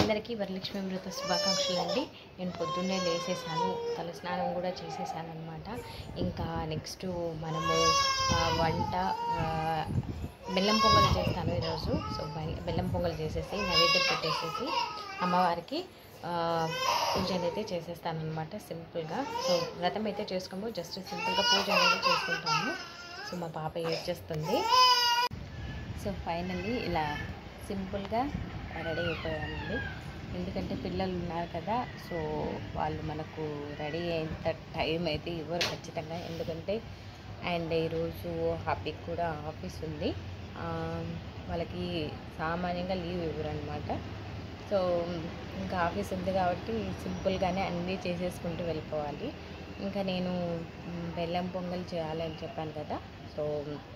అందరికీ వరలక్ష్మి వ్రత శుభాకాంక్షలు అండి నేను పొద్దున్నే లేసేసాను తలస్నానం కూడా చేసేసాను అనమాట ఇంకా నెక్స్ట్ మనము ఆ, వంట ఆ, బెల్లం పొంగల్ చేస్తాను ఈరోజు సో బెల్- బెల్లం పొంగల్ చేసేసి నైవేద్యం పెట్టేసేసి అమ్మవారికి ఆ, పూజ అనేది చేసేస్తాను అనమాట సింపుల్గా సో వ్రతం అయితే చేసుకోము జస్ట్ సింపుల్గా పూజ అనేది చేసుకుంటాము సో మా పాప ఏడ్చేస్తుంది సో ఫైనల్లీ ఇలా సింపుల్గా రెడీ అయిపోయానండి ఎందుకంటే పిల్లలు ఉన్నారు కదా సో వాళ్ళు మనకు రెడీ అయ్యేంత టైం అయితే ఇవ్వరు ఖచ్చితంగా ఎందుకంటే అండ్ ఈరోజు హ్యాపీకి కూడా ఆఫీస్ ఉంది ఆ, వాళ్ళకి సామాన్యంగా లీవ్ ఇవ్వరు అనమాట సో ఇంకా ఆఫీస్ ఉంది కాబట్టి సింపుల్గానే అన్నీ చేసేసుకుంటూ వెళ్ళిపోవాలి ఇంకా నేను మ్, బెల్లం పొంగల్ చేయాలని చెప్పాను కదా సో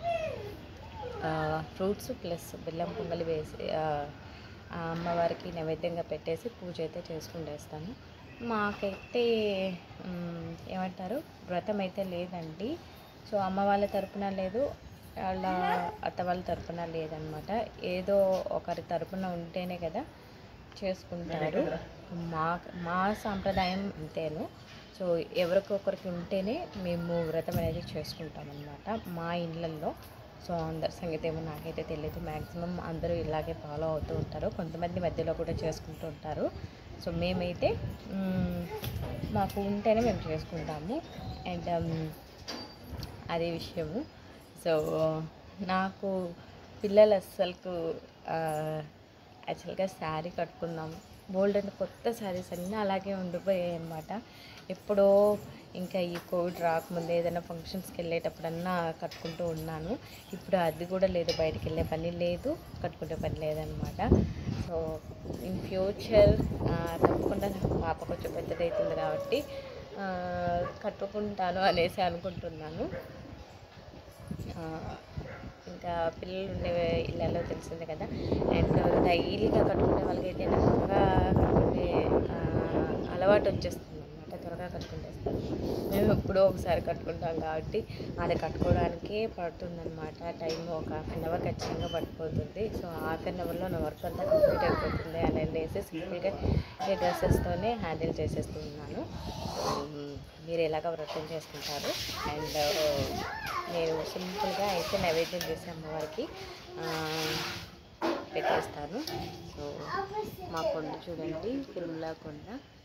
ఫ్రూట్స్ ప్లస్ బెల్లం పొంగలి వేసి ఆ, ఆ అమ్మవారికి నైవేద్యంగా పెట్టేసి పూజ అయితే చేసుకుంటేస్తాను మాకైతే మ్, ఏమంటారు వ్రతం అయితే లేదండి సో అమ్మ వాళ్ళ తరపున లేదు వాళ్ళ అత్త వాళ్ళ తరపున లేదనమాట ఏదో ఒకరి తరపున ఉంటేనే కదా చేసుకుంటారు మా మా సాంప్రదాయం అంతేను సో ఎవరికొకరికి ఉంటేనే మేము వ్రతం అనేది చేసుకుంటాం అనమాట మా ఇళ్ళల్లో సో అందరి సంగతి ఏమో నాకైతే తెలియదు మ్యాక్సిమం అందరూ ఇలాగే ఫాలో అవుతూ ఉంటారు కొంతమంది మధ్యలో కూడా చేసుకుంటూ ఉంటారు సో మేమైతే మ్, మాకు ఉంటేనే మేము చేసుకుంటాము అండ్ అదే విషయము సో నాకు పిల్లలు అస్సలకు యాక్చువల్గా శారీ కట్టుకున్నాం బోల్డ్ అండ్ కొత్త శారీస్ అన్నీ అలాగే ఉండిపోయాయి అన్నమాట ఎప్పుడో ఇంకా ఈ కోవిడ్ రాకముందు ఏదైనా ఫంక్షన్స్కి వెళ్ళేటప్పుడన్నా కట్టుకుంటూ ఉన్నాను ఇప్పుడు అది కూడా లేదు బయటికి వెళ్ళే పని లేదు కట్టుకునే పని లేదనమాట సో ఇన్ ఫ్యూచర్ తప్పకుండా పాప కొంచెం పెద్దదవుతుంది కాబట్టి ఆ, కట్టుకుంటాను అనేసి అనుకుంటున్నాను ఆ, ఇంకా పిల్లలు ఉండే ఇళ్ళలో తెలిసిందే కదా అండ్ డైలీగా కట్టుకునే వాళ్ళకైతే త్వరగా కట్టుకునే ఆ, అలవాటు వచ్చేస్తుంది అనమాట త్వరగా కట్టుకుంటేస్తారు మేము ఎప్పుడో ఒకసారి కట్టుకుంటాం కాబట్టి అది కట్టుకోవడానికే పడుతుందన్నమాట టైం ఒక హాఫ్ అన్ అవర్ ఖచ్చితంగా పడిపోతుంది సో హాఫ్ అన్ అవర్లో నా వర్క్ అంతా కంప్లీట్ అయిపోతుంది అని అనేసి సింపుల్గా ఈ డ్రెస్సెస్తోనే హ్యాండిల్ చేసేస్తూ ఉన్నాను ఉమ్, మీరు ఎలాగ వ్రతం చేసుకుంటారు అండ్ నేను సింపుల్గా అయితే నైవేద్యం చేసి అమ్మవారికి ఆ, పెట్టేస్తాను సో మా కొండ చూడండి తిరుమల కొండ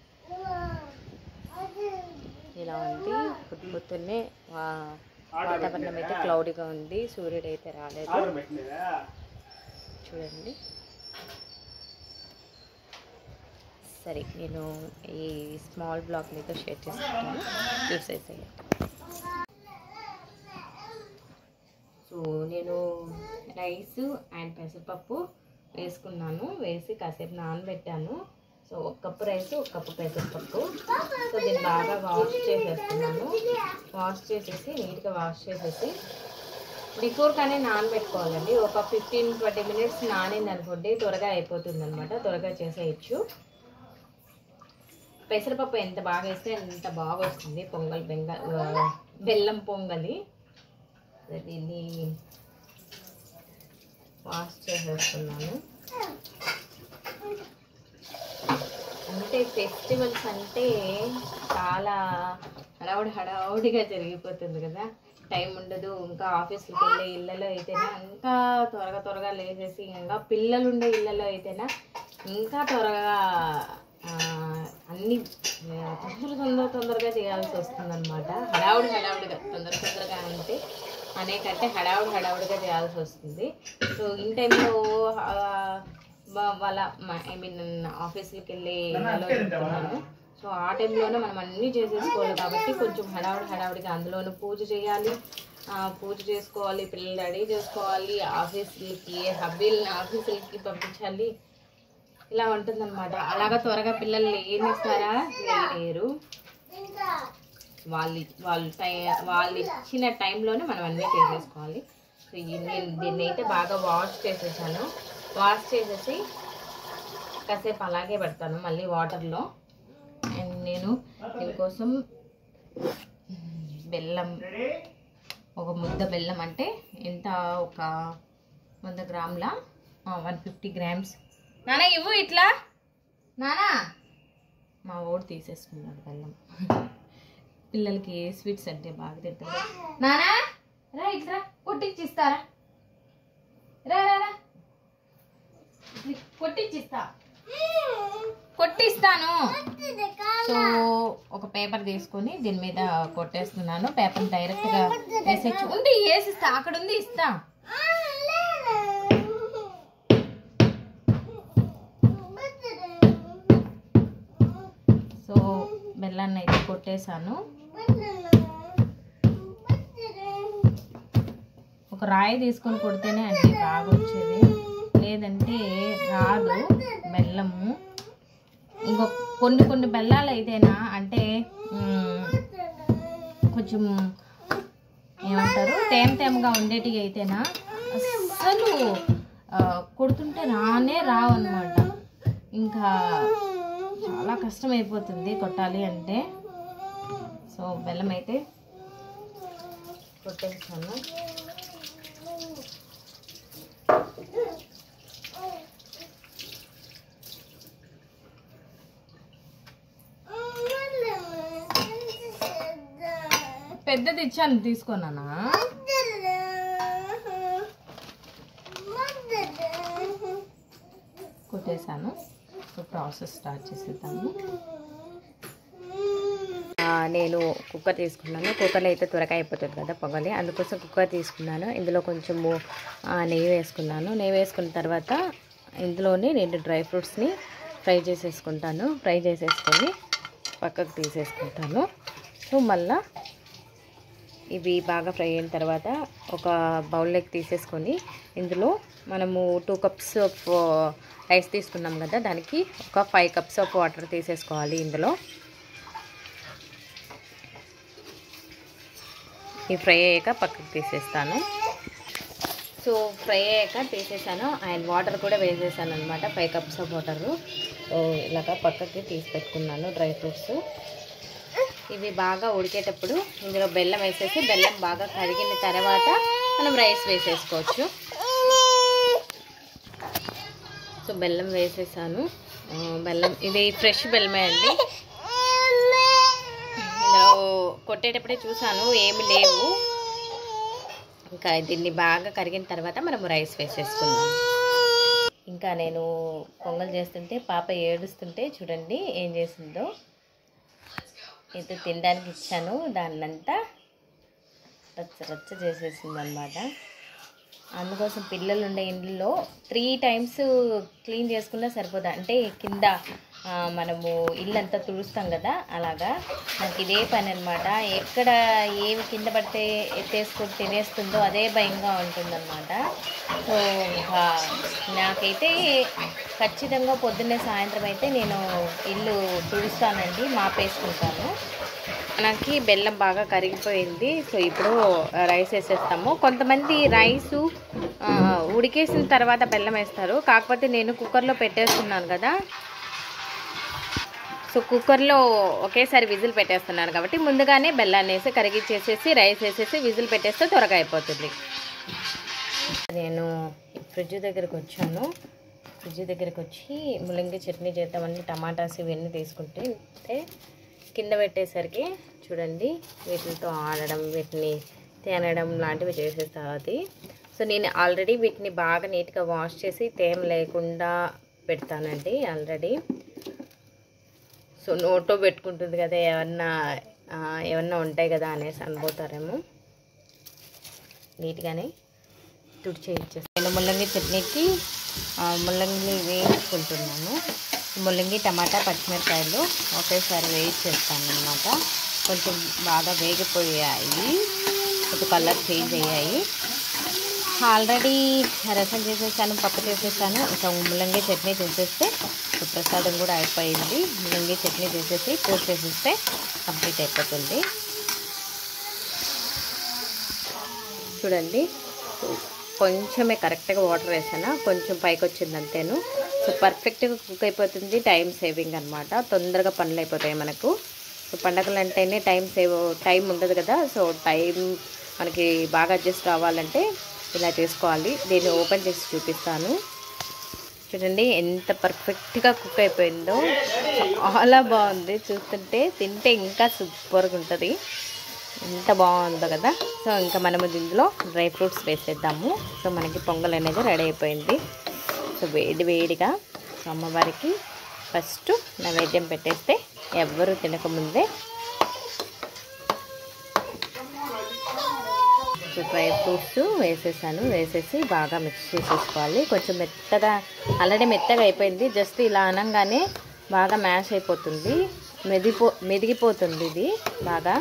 ఇలా ఉంది పొద్దు పొద్దున్నే వా- వాతావరణం అయితే క్లౌడీగా ఉంది సూర్యుడు అయితే రాలేదు చూడండి సరే నేను ఈ స్మాల్ బ్లాక్ మీతో షేర్ చేసుకుంటాను చూసేసేయండి సో నేను రైస్ అండ్ పెసరపప్పు వేసుకున్నాను వేసి కాసేపు నానబెట్టాను సో ఒక కప్పు రైస్ ఒక కప్పు పెసరపప్పు సో దీన్ని బాగా వాష్ చేసేస్తున్నాను వాష్ చేసేసి నీట్గా వాష్ చేసేసి బిఫోర్ కానీ నానబెట్టుకోవాలండి ఒక ఫిఫ్టీన్ ట్వంటీ మినిట్స్ నానింది అనుకోండి త్వరగా అయిపోతుంది అనమాట త్వరగా చేసేయచ్చు పెసరపప్పు ఎంత బాగా వేస్తే అంత బాగా వస్తుంది పొంగల్ బెంగ ఆ, బెల్లం పొంగలి దీన్ని వాష్ చేసేస్తున్నాను అంటే ఫెస్టివల్స్ అంటే చాలా హడావుడి హడావుడిగా జరిగిపోతుంది కదా టైం ఉండదు ఇంకా ఆఫీస్కి వెళ్ళే ఇళ్ళలో అయితేనా ఇంకా త్వరగా త్వరగా లేచేసి ఇంకా పిల్లలు ఉండే ఇళ్ళలో అయితేనా ఇంకా త్వరగా ఆ, అన్ని ఆ, తొందర తొందర తొందరగా చేయాల్సి వస్తుందన్నమాట హడావుడి హడావుడిగా తొందర తొందరగా అంటే అనేకంటే హడావుడి హడావుడిగా చేయాల్సి వస్తుంది సో ఇన్ టైంలో వాళ్ళ ఐ మీన్ ఆఫీస్కి వెళ్ళే ఇళ్ళలో చెప్తున్నాను సో ఆ టైంలోనే మనం అన్నీ చేసేసుకోవాలి కాబట్టి కొంచెం హడావుడి హడావుడిగా అందులోనూ పూజ చేయాలి ఆ, పూజ చేసుకోవాలి పిల్లలు రెడీ చేసుకోవాలి ఆఫీసులకి హబ్బీల్ని ఆఫీసులకి పంపించాలి ఇలా ఉంటుందన్నమాట అలాగా త్వరగా పిల్లలు ఏమిస్తారా లేరు వాళ్ళు వాళ్ళు టై వాళ్ళు ఇచ్చిన టైంలోనే మనం అన్నీ చేసేసుకోవాలి సో ఈ నేను దీన్ని అయితే బాగా వాష్ చేసేసాను వాష్ చేసేసి కాసేపు అలాగే పెడతాను మళ్ళీ వాటర్లో అండ్ నేను దీనికోసం బెల్లం ఒక ముద్ద బెల్లం అంటే ఎంత ఒక వంద గ్రాముల వన్ ఫిఫ్టీ గ్రామ్స్ నాన్న ఇవ్వు ఇట్లా నానా మా ఓడి తీసేసుకున్నాడు బెల్లం పిల్లలకి ఏ స్వీట్స్ అంటే బాగా తింటారు నానా రా ఇట్రా కొట్టిచ్చిస్తారా రా రా రా ఇది కొట్టిచ్చిస్తా కొట్టిస్తాను సో ఒక పేపర్ తీసుకొని దీని మీద కొట్టేస్తున్నాను పేపర్ డైరెక్ట్ గా వేసేచ్చు ఉంది వేసిస్తా అక్కడ ఉంది ఇస్తా సో బెల్లాన్ని అయితే కొట్టేశాను ఒక రాయి తీసుకొని కొడితేనే అండి బాగా వచ్చేది లేదంటే రాదు బెల్లము ఇంకో కొన్ని కొన్ని బెల్లాలు అయితేనా అంటే మ్, కొంచెం ఏమంటారు తేమ తేమగా ఉండేటివి అయితేనా అస్సలు ఆ, కొడుతుంటే రానే రావు అనమాట ఇంకా చాలా కష్టం అయిపోతుంది కొట్టాలి అంటే సో బెల్లం అయితే కొట్టేస్తాను పెద్దది ఇచ్చాను తీసుకోనానా కొట్టేశాను సో ప్రాసెస్ స్టార్ట్ చేసేద్దాము ఆ, నేను కుక్కర్ తీసుకున్నాను కుక్కర్లో అయితే త్వరగా అయిపోతుంది కదా పొగలి అందుకోసం కుక్కర్ తీసుకున్నాను ఇందులో కొంచెము ఆ, నెయ్యి వేసుకున్నాను నెయ్యి వేసుకున్న తర్వాత ఇందులోనే నేను డ్రై ఫ్రూట్స్ని ఫ్రై చేసేసుకుంటాను ఫ్రై చేసేసుకొని పక్కకు తీసేసుకుంటాను సో మళ్ళా ఇవి బాగా ఫ్రై అయిన తర్వాత ఒక బౌల్లోకి తీసేసుకొని ఇందులో మనము టూ కప్స్ ఆఫ్ రైస్ తీసుకున్నాం కదా దానికి ఒక ఫైవ్ కప్స్ ఆఫ్ వాటర్ తీసేసుకోవాలి ఇందులో ఈ ఫ్రై అయ్యాక పక్కకు తీసేస్తాను సో ఫ్రై అయ్యాక తీసేసాను అండ్ వాటర్ కూడా వేసేసాను అనమాట five cups of water so ఇలాగ పక్కకి తీసి పెట్టుకున్నాను డ్రై ఫ్రూట్స్ ఇవి బాగా ఉడికేటప్పుడు ఇందులో బెల్లం వేసేసి బెల్లం బాగా కరిగిన తర్వాత మనం రైస్ వేసేసుకోవచ్చు సో బెల్లం వేసేసాను ఆ, బెల్లం ఇది ఫ్రెష్ బెల్లమే అండి ఇందులో కొట్టేటప్పుడే చూసాను ఏమి లేవు ఇంకా దీన్ని బాగా కరిగిన తర్వాత మనం రైస్ వేసేసుకుందాం ఇంకా నేను పొంగల్ చేస్తుంటే పాప ఏడుస్తుంటే చూడండి ఏం చేసిందో ఇది తినడానికి ఇచ్చాను దాన్నంతా రచ్చ రచ్చ చేసేసింది అనమాట అందుకోసం పిల్లలు ఉండే ఇంట్లో త్రీ టైమ్స్ క్లీన్ చేసుకున్నా సరిపోదు అంటే కింద ఆ, మనము ఇల్లంతా తుడుస్తాం కదా అలాగా నాకు ఇదే పని అనమాట ఎక్కడ ఏమి కింద పడితే ఎత్తేసుకొని తినేస్తుందో అదే భయంగా ఉంటుందన్నమాట సో ఇంకా నాకైతే ఖచ్చితంగా పొద్దున్నే సాయంత్రం అయితే నేను ఇల్లు తుడుస్తానండి మాపేసుకుంటాను మనకి బెల్లం బాగా కరిగిపోయింది సో ఇప్పుడు రైస్ వేసేస్తాము కొంతమంది రైసు ఆ, ఉడికేసిన తర్వాత బెల్లం వేస్తారు కాకపోతే నేను కుక్కర్లో పెట్టేస్తున్నాను కదా సో కుక్కర్లో ఒకేసారి విజిల్ పెట్టేస్తున్నాను కాబట్టి ముందుగానే బెల్లాన్ని వేసి కరిగిచ్చేసేసి రైస్ వేసేసి విజిల్ పెట్టేస్తే త్వరగా అయిపోతుంది నేను ఫ్రిడ్జ్ దగ్గరికి వచ్చాను ఫ్రిడ్జ్ దగ్గరికి వచ్చి ముల్లంగి చట్నీ చేద్దామని టమాటాస్ ఇవన్నీ తీసుకుంటే అంటే కింద పెట్టేసరికి చూడండి వీటితో ఆడడం వీటిని తినడం లాంటివి చేసేస్తా అది సో నేను ఆల్రెడీ వీటిని బాగా నీట్గా వాష్ చేసి తేమ లేకుండా పెడతానండి ఆల్రెడీ సో నోట్లో పెట్టుకుంటుంది కదా ఏమన్నా ఆ, ఏమన్నా ఉంటాయి కదా అనేసి అనుకుంటారేమో నీట్గానే తుడిచి ఇచ్చేస్తాను నేను ముల్లంగి చట్నీకి ఆ, ముల్లంగి వేయించుకుంటున్నాను ముల్లంగి టమాటా పచ్చిమిరకాయలు ఒకేసారి వేయించేస్తాను అనమాట కొంచెం బాగా వేగిపోయాయి కొంచెం కలర్ చేంజ్ అయ్యాయి ఆల్రెడీ రసం చేసేసాను పప్పు చేసేసాను ఇంకా ముల్లంగి చట్నీ చేసేస్తే ఇప్పుడు ప్రసాదం కూడా అయిపోయింది ముల్లంగి చట్నీ చేసేసి పూజ చేసేస్తే కంప్లీట్ అయిపోతుంది చూడండి కొంచెమే కరెక్ట్గా వాటర్ వేసాను కొంచెం పైకి వచ్చింది అంతేను సో పర్ఫెక్ట్గా కుక్ అయిపోతుంది టైం సేవింగ్ అనమాట తొందరగా పనులు అయిపోతాయి మనకు సో పండగలు అంటేనే టైం సేవ్ టైం ఉండదు కదా సో టైం మనకి బాగా అడ్జస్ట్ అవ్వాలంటే ఇలా చేసుకోవాలి దీన్ని ఓపెన్ చేసి చూపిస్తాను చూడండి ఎంత పర్ఫెక్ట్గా కుక్ అయిపోయిందో చాలా బాగుంది చూస్తుంటే తింటే ఇంకా సూపర్గా ఉంటుంది ఎంత బాగుందో కదా సో ఇంకా మనము దీనిలో డ్రై ఫ్రూట్స్ వేసేద్దాము సో మనకి పొంగల్ అనేది రెడీ అయిపోయింది సో వేడి వేడిగా సో అమ్మవారికి ఫస్ట్ నైవేద్యం పెట్టేస్తే ఎవ్వరు తినకముందే సో డ్రై ఫ్రూట్స్ వేసేసాను వేసేసి బాగా మిక్స్ చేసేసుకోవాలి కొంచెం మెత్తగా ఆల్రెడీ మెత్తగా అయిపోయింది జస్ట్ ఇలా అనగానే బాగా మ్యాష్ అయిపోతుంది మెదిపో మెదిగిపోతుంది ఇది బాగా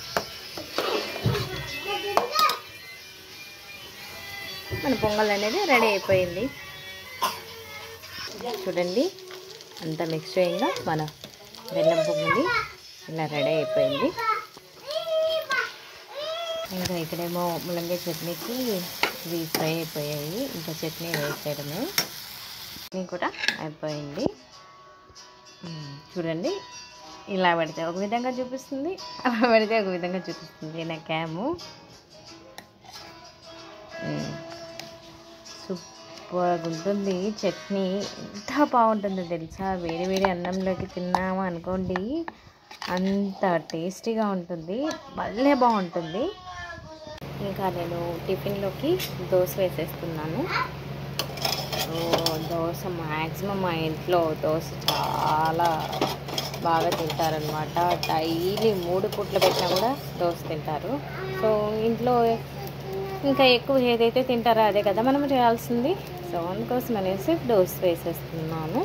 మన పొంగల్ అనేది రెడీ అయిపోయింది చూడండి అంత మిక్స్ చేయంగా మన బెల్లం పొంగలి ఇలా రెడీ అయిపోయింది ఇంకా ఇక్కడేమో ములంగి చట్నీకి ఇవి ఫ్రై అయిపోయాయి ఇంకా చట్నీ వేసేయడమే చట్నీ కూడా అయిపోయింది మ్మ్. చూడండి ఇలా పెడితే ఒక విధంగా చూపిస్తుంది అలా పెడితే ఒక విధంగా చూపిస్తుంది నా క్యాము మ్మ్. సూపర్గా ఉంటుంది చట్నీ ఎంత బాగుంటుందో తెలుసా వేడి వేడి అన్నంలోకి తిన్నాము అనుకోండి అంత టేస్టీగా ఉంటుంది భలే బాగుంటుంది ఇంకా నేను టిఫిన్లోకి దోశ వేసేస్తున్నాను సో దోశ మ్యాక్సిమం మా ఇంట్లో దోశ చాలా బాగా తింటారనమాట డైలీ మూడు పూట్లు పెట్టినా కూడా దోశ తింటారు సో ఇంట్లో ఇంకా ఎక్కువ ఏదైతే తింటారో అదే కదా మనం చేయాల్సింది సో అందుకోసం అనేసి దోశ వేసేస్తున్నాను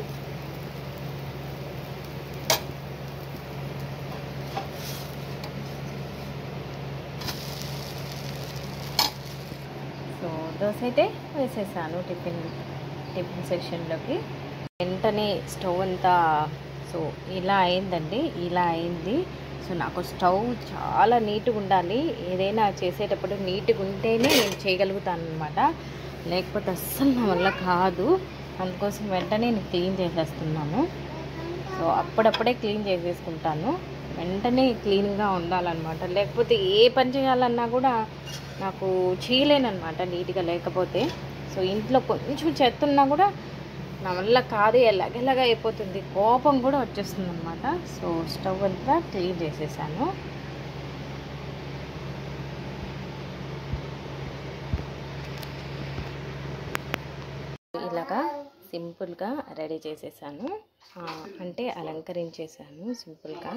సో దోశ అయితే వేసేసాను టిఫిన్ టిఫిన్ సెక్షన్లోకి వెంటనే స్టవ్ అంతా సో ఇలా అయిందండి ఇలా అయింది సో నాకు స్టవ్ చాలా నీట్గా ఉండాలి ఏదైనా చేసేటప్పుడు నీట్గా ఉంటేనే నేను చేయగలుగుతాను అనమాట లేకపోతే అస్సలు నా వల్ల కాదు అందుకోసం వెంటనే నేను క్లీన్ చేసేస్తున్నాను సో అప్పుడప్పుడే క్లీన్ చేసేసుకుంటాను వెంటనే క్లీన్గా ఉండాలన్నమాట లేకపోతే ఏ పని చేయాలన్నా కూడా నాకు చేయలేనమాట నీట్గా లేకపోతే సో ఇంట్లో కొంచెం చెత్త ఉన్నా కూడా నా వల్ల కాదు ఎలాగెలాగా అయిపోతుంది కోపం కూడా వచ్చేస్తుంది అనమాట సో స్టవ్ అంతా క్లీన్ చేసేసాను ఇలాగా సింపుల్గా రెడీ చేసేసాను ఆ, అంటే అలంకరించేసాను సింపుల్గా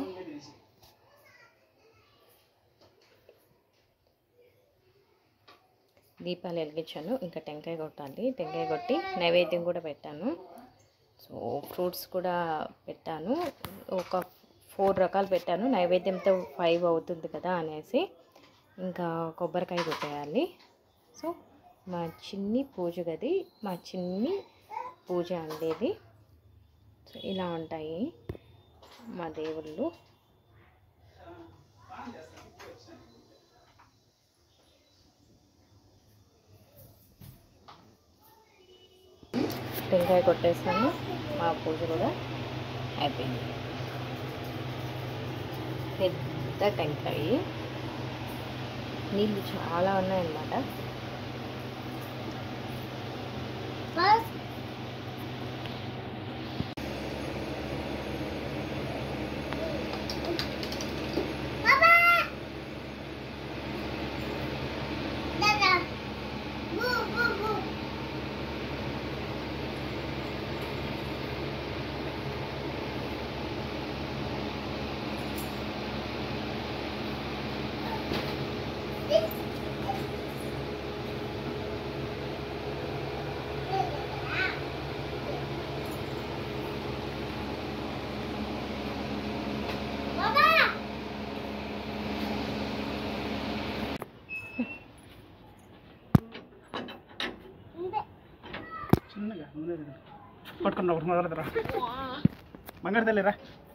దీపాలు వెలిగించాను ఇంకా టెంకాయ కొట్టాలి టెంకాయ కొట్టి నైవేద్యం కూడా పెట్టాను సో ఫ్రూట్స్ కూడా పెట్టాను ఒక ఫోర్ రకాలు పెట్టాను నైవేద్యంతో ఫైవ్ అవుతుంది కదా అనేసి ఇంకా కొబ్బరికాయ కొట్టేయాలి సో మా చిన్ని పూజ గది మా చిన్ని పూజ అండేది సో ఇలా ఉంటాయి మా దేవుళ్ళు టెంకాయ కొట్టేసాను మా పూజ కూడా అయిపోయింది పెద్ద టెంకాయ నీళ్ళు చాలా ఉన్నాయన్నమాట చిన్నగా నూనె తిను. పట్టుకుని ఒకటి మొదలెదరా బంగారు తల్లిరా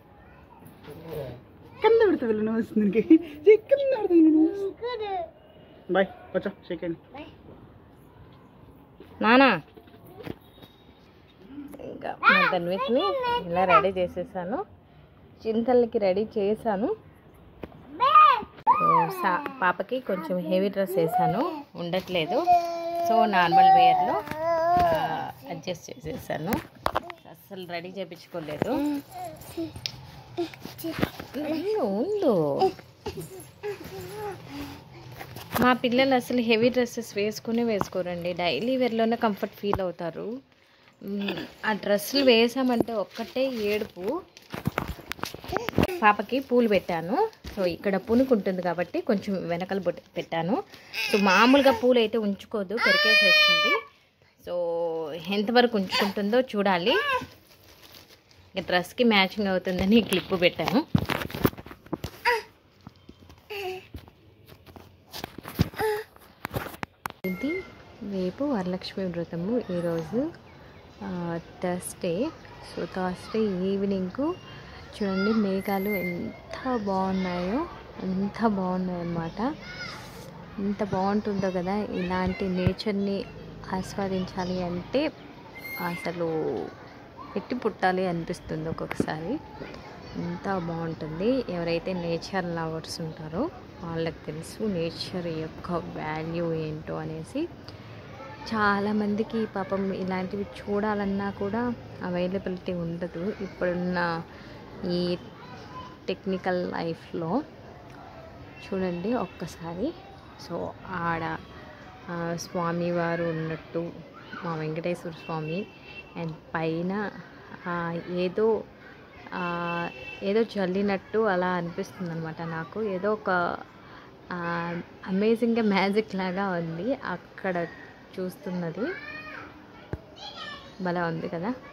కింద పెడుతుంది నువ్వు వస్తుంది దీనికి చెయ్యి కింద పెడుతుంది నువ్వు బాయ్ వచ్చా షేక్ అండి నానా ఇంకా మా తన్విత్ని ఇలా రెడీ చేసేసాను చింతలకి రెడీ చేశాను సో సా పాపకి కొంచెం హెవీ డ్రెస్ వేసాను ఉండట్లేదు సో నార్మల్ వేర్లో అడ్జస్ట్ చేసేసాను అస్సలు రెడీ చేయించుకోలేదు ఉండు, ఉండు మా పిల్లలు అసలు హెవీ డ్రెస్సెస్ వేసుకునే వేసుకోరండి డైలీ వేర్లోనే కంఫర్ట్ ఫీల్ అవుతారు మ్, ఆ డ్రెస్సులు వేసామంటే ఒక్కటే ఏడుపు పాపకి పూలు పెట్టాను సో ఇక్కడ పునుకుంటుంది కాబట్టి కొంచెం వెనకలు బొట్- పెట్టాను సో మామూలుగా పూలు అయితే ఉంచుకోదు పెరికేసేస్తుంది సో ఎంతవరకు ఉంచుకుంటుందో చూడాలి ఇక డ్రెస్కి మ్యాచింగ్ అవుతుందని ఈ క్లిప్ పెట్టాను ఇది రేపు వరలక్ష్మి వ్రతము ఈరోజు థర్స్డే సో థర్స్డే ఈవినింగ్ చూడండి మేఘాలు ఎంత బాగున్నాయో ఎంత బాగున్నాయి అన్నమాట ఎంత బాగుంటుందో కదా ఇలాంటి నేచర్ని ఆస్వాదించాలి అంటే అసలు పెట్టి పుట్టాలి అనిపిస్తుంది ఒక్కొక్కసారి ఎంత బాగుంటుంది ఎవరైతే నేచర్ లవర్స్ ఉంటారో వాళ్ళకి తెలుసు నేచర్ యొక్క వాల్యూ ఏంటో అనేసి చాలామందికి పాపం ఇలాంటివి చూడాలన్నా కూడా అవైలబిలిటీ ఉండదు ఇప్పుడున్న ఈ టెక్నికల్ లైఫ్లో చూడండి ఒక్కసారి సో ఆడ ఆ, స్వామివారు ఉన్నట్టు మా వెంకటేశ్వర స్వామి అండ్ పైన ఆ, ఏదో ఆ, ఏదో చల్లినట్టు అలా అనిపిస్తుంది అనమాట నాకు ఏదో ఒక అమేజింగ్గా మ్యాజిక్ లాగా ఉంది అక్కడ చూస్తున్నది భలే ఉంది కదా